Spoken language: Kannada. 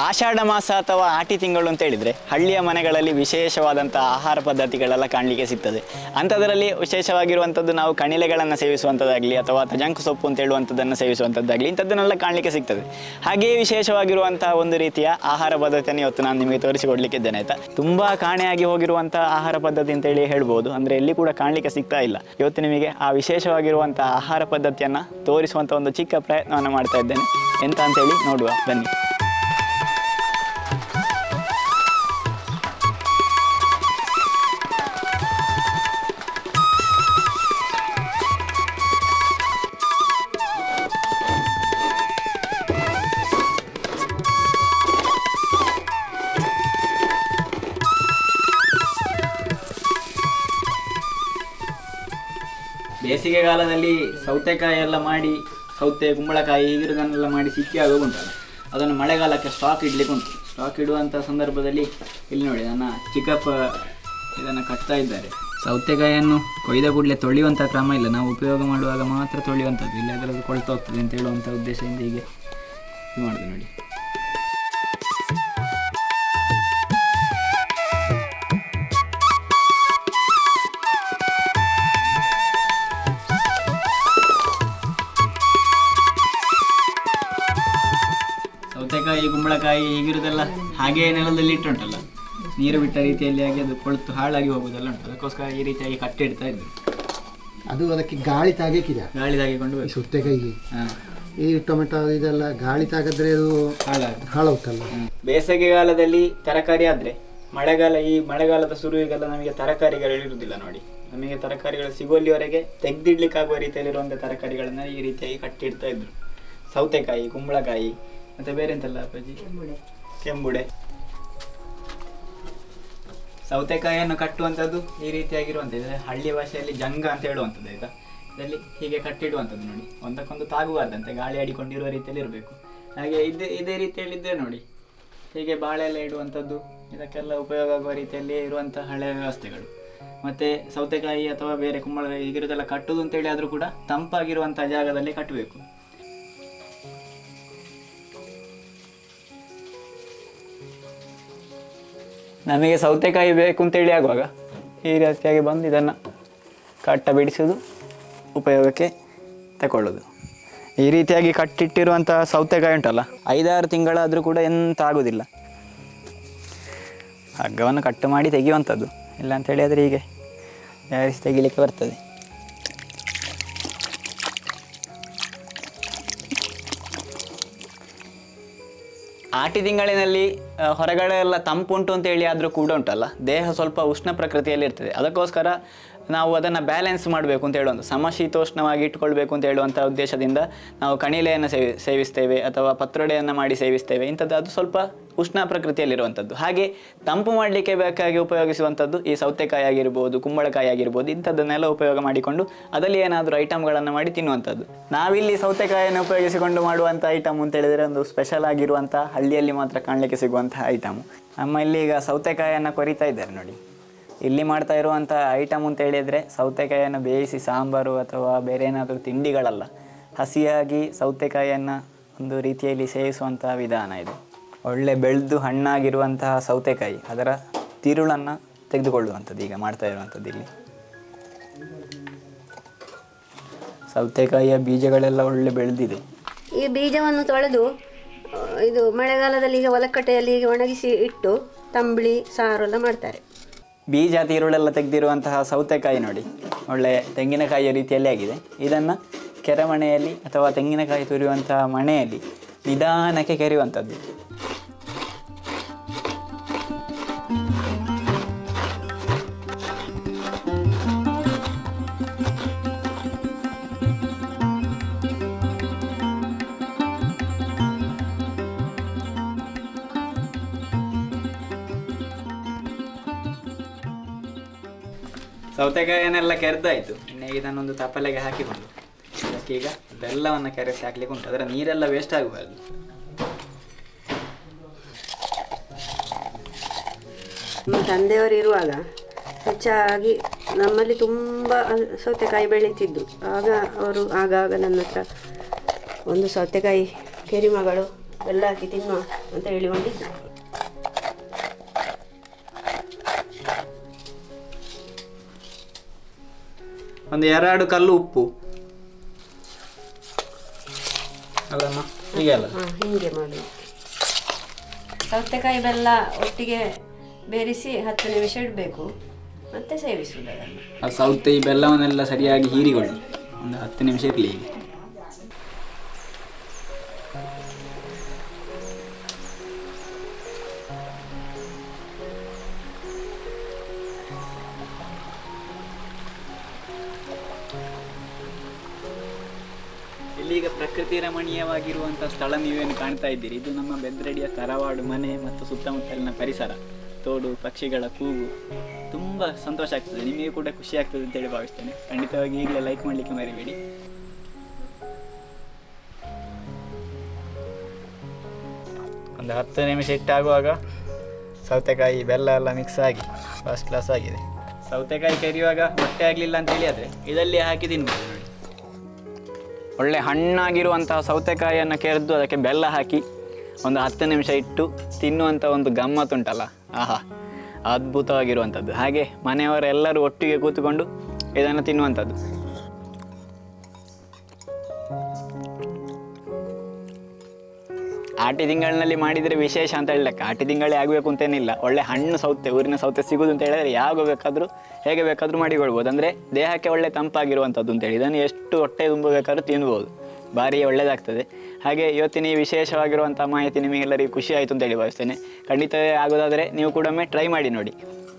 ಆಷಾಢ ಮಾಸ ಅಥವಾ ಆಟಿ ತಿಂಗಳು ಅಂತ ಹೇಳಿದರೆ ಹಳ್ಳಿಯ ಮನೆಗಳಲ್ಲಿ ವಿಶೇಷವಾದಂಥ ಆಹಾರ ಪದ್ಧತಿಗಳೆಲ್ಲ ಕಾಣಲಿಕ್ಕೆ ಸಿಗ್ತದೆ ಅಂಥದ್ರಲ್ಲಿ ವಿಶೇಷವಾಗಿರುವಂಥದ್ದು ನಾವು ಕಣಿಲೆಗಳನ್ನು ಸೇವಿಸುವಂಥದ್ದಾಗಲಿ ಅಥವಾ ತಜಂಕು ಸೊಪ್ಪು ಅಂತ ಹೇಳುವಂಥದ್ದನ್ನು ಸೇವಿಸುವಂಥದ್ದಾಗಲಿ ಇಂಥದ್ದನ್ನೆಲ್ಲ ಕಾಣಲಿಕ್ಕೆ ಸಿಗ್ತದೆ ಹಾಗೆಯೇ ವಿಶೇಷವಾಗಿರುವಂಥ ಒಂದು ರೀತಿಯ ಆಹಾರ ಪದ್ಧತಿಯನ್ನು ಇವತ್ತು ನಾನು ನಿಮಗೆ ತೋರಿಸಿಕೊಡ್ಲಿಕ್ಕಿದ್ದೇನೆ ಆಯಿತಾ ತುಂಬ ಕಾಣೆಯಾಗಿ ಹೋಗಿರುವಂಥ ಆಹಾರ ಪದ್ಧತಿ ಅಂತೇಳಿ ಹೇಳ್ಬೋದು ಅಂದರೆ ಎಲ್ಲಿ ಕೂಡ ಕಾಣಲಿಕ್ಕೆ ಸಿಗ್ತಾ ಇಲ್ಲ ಇವತ್ತು ನಿಮಗೆ ಆ ವಿಶೇಷವಾಗಿರುವಂಥ ಆಹಾರ ಪದ್ಧತಿಯನ್ನು ತೋರಿಸುವಂಥ ಒಂದು ಚಿಕ್ಕ ಪ್ರಯತ್ನವನ್ನು ಮಾಡ್ತಾ ಇದ್ದೇನೆ ಎಂತ ಅಂತೇಳಿ ನೋಡುವ ಬನ್ನಿ ಬೇಸಿಗೆಗಾಲದಲ್ಲಿ ಸೌತೆಕಾಯಿ ಎಲ್ಲ ಮಾಡಿ ಸೌತೆ ಕುಂಬಳಕಾಯಿ ಹೀಗಿರೋದನ್ನೆಲ್ಲ ಮಾಡಿ ಸಿಕ್ಕಿ ಆಗೋಗುಂಟಲ್ಲ ಅದನ್ನು ಮಳೆಗಾಲಕ್ಕೆ ಸ್ಟಾಕ್ ಇಡ್ಲಿಕ್ಕೆ ಉಂಟು ಸ್ಟಾಕ್ ಇಡುವಂಥ ಸಂದರ್ಭದಲ್ಲಿ ಇಲ್ಲಿ ನೋಡಿ ನನ್ನ ಚಿಕ್ಕಪ್ಪ ಇದನ್ನು ಕಟ್ತಾ ಇದ್ದಾರೆ ಸೌತೆಕಾಯಿಯನ್ನು ಕೊಯ್ದ ಕೂಡಲೇ ತೊಳೆಯುವಂಥ ಕ್ರಮ ಇಲ್ಲ ನಾವು ಉಪಯೋಗ ಮಾಡುವಾಗ ಮಾತ್ರ ತೊಳೆಯುವಂಥದ್ದು ಇಲ್ಲದ್ರೆ ಅದು ಕೊಳ್ತಾ ಹೋಗ್ತದೆ ಅಂತ ಹೇಳುವಂಥ ಉದ್ದೇಶದಿಂದ ಹೀಗೆ ಇದು ಮಾಡೋದು ನೋಡಿ ಸೌತೆಕಾಯಿ ಕುಂಬಳಕಾಯಿ ಹೀಗಿರೋದೆಲ್ಲ ಹಾಗೆ ನೆಲದಲ್ಲಿ ಇಟ್ಟುಂಟಲ್ಲ ನೀರು ಬಿಟ್ಟ ರೀತಿಯಲ್ಲಿ ಆಗಿ ಅದು ಕೊಳ್ತು ಹಾಳಾಗಿ ಹೋಗೋದೆಲ್ಲ ಉಂಟು ಅದಕ್ಕೋಸ್ಕರ ಈ ರೀತಿಯಾಗಿ ಕಟ್ಟಿಡ್ತಾ ಇದ್ರು ಅದು ಅದಕ್ಕೆ ಗಾಳಿ ತಾಗಕ್ಕಿದೆ ಗಾಳಿ ತಾಗಿಕೊಂಡು ಈ ಬೇಕು ಸೌತೆಕಾಯಿಗೆ ಹಾಂ ಈ ಟೊಮೆಟೊ ಇದೆಲ್ಲ ಗಾಳಿ ತಾಗದ್ರೆ ಅದು ಹಾಳಾಗ ಹಾಳಾಗುತ್ತಲ್ಲ ಬೇಸಿಗೆಗಾಲದಲ್ಲಿ ತರಕಾರಿ ಆದರೆ ಮಳೆಗಾಲ ಈ ಮಳೆಗಾಲದ ಶುರುವಿಗೆಲ್ಲ ನಮಗೆ ತರಕಾರಿಗಳು ಇರುವುದಿಲ್ಲ ನೋಡಿ ನಮಗೆ ತರಕಾರಿಗಳು ಸಿಗುವಲ್ಲಿವರೆಗೆ ತೆಗೆದಿಡ್ಲಿಕ್ಕಾಗುವ ರೀತಿಯಲ್ಲಿರುವಂಥ ತರಕಾರಿಗಳನ್ನು ಈ ರೀತಿಯಾಗಿ ಕಟ್ಟಿಡ್ತಾ ಇದ್ರು ಸೌತೆಕಾಯಿ ಕುಂಬಳಕಾಯಿ ಮತ್ತೆ ಬೇರೆ ಎಂತೆಲ್ಲ ಅಪ್ಪಾಜಿ ಕೆಂಬುಡೆ ಸೌತೆಕಾಯಿಯನ್ನು ಕಟ್ಟುವಂಥದ್ದು ಈ ರೀತಿಯಾಗಿರುವಂಥದ್ದು ಇದು ಹಳ್ಳಿ ಭಾಷೆಯಲ್ಲಿ ಜಂಗ ಅಂತ ಹೇಳುವಂಥದ್ದು ಆಯ್ತಾ ಇದರಲ್ಲಿ ಹೀಗೆ ಕಟ್ಟಿಡುವಂಥದ್ದು ನೋಡಿ ಒಂದಕ್ಕೊಂದು ತಾಗಬಾರ್ದಂತೆ ಗಾಳಿ ಆಡಿಕೊಂಡಿರುವ ರೀತಿಯಲ್ಲಿ ಇರಬೇಕು ಹಾಗೆ ಇದೇ ಇದೇ ರೀತಿಯಲ್ಲಿ ಇದ್ದೇ ನೋಡಿ ಹೀಗೆ ಬಾಳೆ ಎಲ್ಲ ಇಡುವಂಥದ್ದು ಇದಕ್ಕೆಲ್ಲ ಉಪಯೋಗ ಆಗುವ ರೀತಿಯಲ್ಲಿ ಇರುವಂಥ ಹಳೆಯ ವ್ಯವಸ್ಥೆಗಳು ಮತ್ತು ಸೌತೆಕಾಯಿ ಅಥವಾ ಬೇರೆ ಕುಂಬಳಕಾಯಿ ಹೀಗಿರೋದೆಲ್ಲ ಕಟ್ಟುದು ಅಂತೇಳಿ ಆದರೂ ಕೂಡ ತಂಪಾಗಿರುವಂಥ ಜಾಗದಲ್ಲಿ ಕಟ್ಟಬೇಕು ನಮಗೆ ಸೌತೆಕಾಯಿ ಬೇಕು ಅಂತೇಳಿ ಆಗುವಾಗ ಈ ರೀತಿಯಾಗಿ ಬಂದು ಇದನ್ನು ಕಟ್ಟ ಬಿಡಿಸೋದು ಉಪಯೋಗಕ್ಕೆ ತಗೊಳ್ಳೋದು ಈ ರೀತಿಯಾಗಿ ಕಟ್ಟಿಟ್ಟಿರುವಂಥ ಸೌತೆಕಾಯಿ ಉಂಟಲ್ಲ ಐದಾರು ತಿಂಗಳಾದರೂ ಕೂಡ ಎಂತ ಆಗೋದಿಲ್ಲ ಹಗ್ಗವನ್ನು ಕಟ್ಟು ಮಾಡಿ ತೆಗೆಯುವಂಥದ್ದು ಇಲ್ಲ ಅಂತೇಳಿ ಆದರೆ ಹೀಗೆ ತಯಾರಿಸಿ ತೆಗಿಲಿಕ್ಕೆ ಬರ್ತದೆ ಆಟಿ ತಿಂಗಳಿನಲ್ಲಿ ಆ, ಹೊರಗಡೆ ಎಲ್ಲ ತಂಪುಂಟು ಅಂತ ಹೇಳಿ ಆದರೂ ಕೂಡ ಉಂಟಲ್ಲ ದೇಹ ಸ್ವಲ್ಪ ಉಷ್ಣ ಪ್ರಕೃತಿಯಲ್ಲಿ ಇರ್ತದೆ ಅದಕ್ಕೋಸ್ಕರ ನಾವು ಅದನ್ನು ಬ್ಯಾಲೆನ್ಸ್ ಮಾಡಬೇಕು ಅಂತ ಹೇಳುವಂಥ ಸಮಶೀತೋಷ್ಣವಾಗಿ ಇಟ್ಕೊಳ್ಬೇಕು ಅಂತ ಹೇಳುವಂಥ ಉದ್ದೇಶದಿಂದ ನಾವು ಕಣಿಲೆಯನ್ನು ಸೇವಿ ಸೇವಿಸ್ತೇವೆ ಅಥವಾ ಪತ್ರೊಡೆಯನ್ನು ಮಾಡಿ ಸೇವಿಸ್ತೇವೆ ಇಂಥದ್ದು ಅದು ಸ್ವಲ್ಪ ಉಷ್ಣ ಪ್ರಕೃತಿಯಲ್ಲಿರುವಂಥದ್ದು ಹಾಗೆ ತಂಪು ಮಾಡಲಿಕ್ಕೆ ಬೇಕಾಗಿ ಉಪಯೋಗಿಸುವಂಥದ್ದು ಈ ಸೌತೆಕಾಯಿ ಆಗಿರ್ಬೋದು ಕುಂಬಳಕಾಯಿ ಆಗಿರ್ಬೋದು ಇಂಥದ್ದನ್ನೆಲ್ಲ ಉಪಯೋಗ ಮಾಡಿಕೊಂಡು ಅದರಲ್ಲಿ ಏನಾದರೂ ಐಟಮ್ಗಳನ್ನು ಮಾಡಿ ತಿನ್ನುವಂಥದ್ದು ನಾವಿಲ್ಲಿ ಸೌತೆಕಾಯಿಯನ್ನು ಉಪಯೋಗಿಸಿಕೊಂಡು ಮಾಡುವಂಥ ಐಟಮ್ ಅಂತ ಹೇಳಿದರೆ ಒಂದು ಸ್ಪೆಷಲ್ ಆಗಿರುವಂಥ ಹಳ್ಳಿಯಲ್ಲಿ ಮಾತ್ರ ಕಾಣಲಿಕ್ಕೆ ಸಿಗುವಂಥ ಐಟಮು ನಮ್ಮ ಇಲ್ಲಿ ಈಗ ಸೌತೆಕಾಯಿಯನ್ನು ಕೊರಿತಾ ಇದ್ದಾರೆ ನೋಡಿ ಇಲ್ಲಿ ಮಾಡ್ತಾ ಇರುವಂಥ ಐಟಮ್ ಅಂತ ಹೇಳಿದರೆ ಸೌತೆಕಾಯಿಯನ್ನು ಬೇಯಿಸಿ ಸಾಂಬಾರು ಅಥವಾ ಬೇರೆ ಏನಾದರೂ ತಿಂಡಿಗಳಲ್ಲ ಹಸಿಯಾಗಿ ಸೌತೆಕಾಯಿಯನ್ನು ಒಂದು ರೀತಿಯಲ್ಲಿ ಸೇವಿಸುವಂಥ ವಿಧಾನ ಇದು ಒಳ್ಳೆ ಬೆಳೆದು ಹಣ್ಣಾಗಿರುವಂತಹ ಸೌತೆಕಾಯಿ ಅದರ ತಿರುಳನ್ನು ತೆಗೆದುಕೊಳ್ಳುವಂಥದ್ದು ಈಗ ಮಾಡ್ತಾ ಇರುವಂಥದ್ದು ಇಲ್ಲಿ ಸೌತೆಕಾಯಿಯ ಬೀಜಗಳೆಲ್ಲ ಒಳ್ಳೆ ಬೆಳೆದಿದೆ ಈ ಬೀಜವನ್ನು ತೊಳೆದು ಆ, ಇದು ಮಳೆಗಾಲದಲ್ಲಿ ಈಗ ಒಲಕಟ್ಟೆಯಲ್ಲಿ ಈಗ ಒಣಗಿಸಿ ಇಟ್ಟು ತಂಬಳಿ ಸಾರು ಎಲ್ಲ ಮಾಡ್ತಾರೆ ಬೀಜ ತಿರುಳೆಲ್ಲ ತೆಗೆದಿರುವಂತಹ ಸೌತೆಕಾಯಿ ನೋಡಿ ಒಳ್ಳೆ ತೆಂಗಿನಕಾಯಿಯ ರೀತಿಯಲ್ಲಿ ಆಗಿದೆ ಇದನ್ನು ಕೆರೆಮಣೆಯಲ್ಲಿ ಅಥವಾ ತೆಂಗಿನಕಾಯಿ ತುರಿಯುವಂತಹ ಮಣೆಯಲ್ಲಿ ನಿಧಾನಕ್ಕೆ ಕೆರೆಯುವಂಥದ್ದು ಸೌತೆಕಾಯಿಯನ್ನೆಲ್ಲ ಕೆರೆದಾಯಿತು ಇನ್ನು ಇದನ್ನೊಂದು ತಪ್ಪಲೆಗೆ ಹಾಕಿಕೊಂಡು ಅದಕ್ಕೆ ಈಗ ಬೆಲ್ಲವನ್ನು ಕೆರೆಸಿ ಹಾಕ್ಲಿಕ್ಕೆ ಉಂಟು ಅದರ ನೀರೆಲ್ಲ ವೇಸ್ಟ್ ಆಗಬಾರ್ದು ನಮ್ಮ ತಂದೆಯವರು ಇರುವಾಗ ಹೆಚ್ಚಾಗಿ ನಮ್ಮಲ್ಲಿ ತುಂಬ ಸೌತೆಕಾಯಿ ಬೆಳೀತಿದ್ದು ಆಗ ಅವರು ಆಗಾಗ ನನ್ನ ಹತ್ರ ಒಂದು ಸೌತೆಕಾಯಿ ಕೆರಿಮಗಳು ಬೆಲ್ಲ ಹಾಕಿ ತಿನ್ನುವ ಅಂತ ಹೇಳಿಕೊಂಡಿದ್ದು ಒಂದು ಎರಡು ಕಲ್ಲು ಉಪ್ಪು ಅಲ್ಲಮ್ಮ ಹೀಗೆ ಅಲ್ಲ ಹಾಂ ಹೀಗೆ ಮಾಡೋದು ಸೌತೆಕಾಯಿ ಬೆಲ್ಲ ಒಟ್ಟಿಗೆ ಬೇರಿಸಿ ಹತ್ತು ನಿಮಿಷ ಇಡಬೇಕು ಮತ್ತೆ ಸೇವಿಸುವುದು ಅದನ್ನು ಆ ಸೌತೆ ಈ ಬೆಲ್ಲವನ್ನೆಲ್ಲ ಸರಿಯಾಗಿ ಹೀರಿಕೊಳ್ಳಿ ಒಂದು ಹತ್ತು ನಿಮಿಷ ಇರಲಿ ಹೀಗೆ ಇಲ್ಲೀಗ ಪ್ರಕೃತಿ ರಮಣೀಯವಾಗಿರುವಂಥ ಸ್ಥಳ ನೀವೇನು ಕಾಣ್ತಾ ಇದ್ದೀರಿ ಇದು ನಮ್ಮ ಬೆದ್ರಡಿಯ ತರವಾಡು ಮನೆ ಮತ್ತು ಸುತ್ತಮುತ್ತಲಿನ ಪರಿಸರ ತೋಡು ಪಕ್ಷಿಗಳ ಕೂಗು ತುಂಬ ಸಂತೋಷ ಆಗ್ತದೆ ನಿಮಗೆ ಕೂಡ ಖುಷಿ ಆಗ್ತದೆ ಅಂತೇಳಿ ಭಾವಿಸ್ತೇನೆ ಖಂಡಿತವಾಗಿ ಈಗಲೇ ಲೈಕ್ ಮಾಡಲಿಕ್ಕೆ ಮರಿಬೇಡಿ ಒಂದು ಹತ್ತು ನಿಮಿಷ ಇಟ್ಟಾಗುವಾಗ ಸೌತೆಕಾಯಿ ಬೆಲ್ಲ ಎಲ್ಲ ಮಿಕ್ಸ್ ಆಗಿ ಫಸ್ಟ್ ಕ್ಲಾಸ್ ಆಗಿದೆ ಸೌತೆಕಾಯಿ ಕರಿಯುವಾಗ ಹೊಟ್ಟೆ ಆಗಲಿಲ್ಲ ಅಂತ ಹೇಳಿದ್ರೆ ಇದರಲ್ಲಿ ಹಾಕಿ ತಿನ್ಬೋದು ನೋಡಿ ಒಳ್ಳೆ ಹಣ್ಣಾಗಿರುವಂತಹ ಸೌತೆಕಾಯಿಯನ್ನು ಕೆರೆದು ಅದಕ್ಕೆ ಬೆಲ್ಲ ಹಾಕಿ ಒಂದು ಹತ್ತು ನಿಮಿಷ ಇಟ್ಟು ತಿನ್ನುವಂಥ ಒಂದು ಗಮ್ಮತ್ತುಂಟಲ್ಲ ಆಹಾ ಅದ್ಭುತವಾಗಿರುವಂಥದ್ದು ಹಾಗೆ ಮನೆಯವರೆಲ್ಲರೂ ಒಟ್ಟಿಗೆ ಕೂತ್ಕೊಂಡು ಇದನ್ನು ತಿನ್ನುವಂಥದ್ದು ಆಟಿ ತಿಂಗಳಿನಲ್ಲಿ ಮಾಡಿದರೆ ವಿಶೇಷ ಅಂತ ಹೇಳಕ್ಕೆ ಆಟಿ ತಿಂಗಳೇ ಆಗಬೇಕು ಅಂತೇನಿಲ್ಲ ಒಳ್ಳೆ ಹಣ್ಣು ಸೌತೆ ಊರಿನ ಸೌತೆ ಸಿಗೋದು ಅಂತ ಹೇಳಿದ್ರೆ ಯಾವಾಗ ಬೇಕಾದರೂ ಹೇಗೆ ಬೇಕಾದರೂ ಮಾಡಿಕೊಳ್ಬೋದು ಅಂದರೆ ದೇಹಕ್ಕೆ ಒಳ್ಳೆ ತಂಪಾಗಿರುವಂಥದ್ದು ಅಂತೇಳಿ ಇದನ್ನು ಎಷ್ಟು ಹೊಟ್ಟೆ ತುಂಬಬೇಕಾದ್ರೂ ತಿನ್ಬೋದು ಭಾರಿ ಒಳ್ಳೆಯದಾಗ್ತದೆ ಹಾಗೆ ಇವತ್ತಿನ ಈ ವಿಶೇಷವಾಗಿರುವಂಥ ಮಾಹಿತಿ ನಿಮಗೆಲ್ಲರಿಗೂ ಖುಷಿ ಆಯಿತು ಅಂತೇಳಿ ಭಾವಿಸ್ತೇನೆ ಖಂಡಿತವೇ ಆಗೋದಾದರೆ ನೀವು ಕೂಡ ಒಮ್ಮೆ ಟ್ರೈ ಮಾಡಿ ನೋಡಿ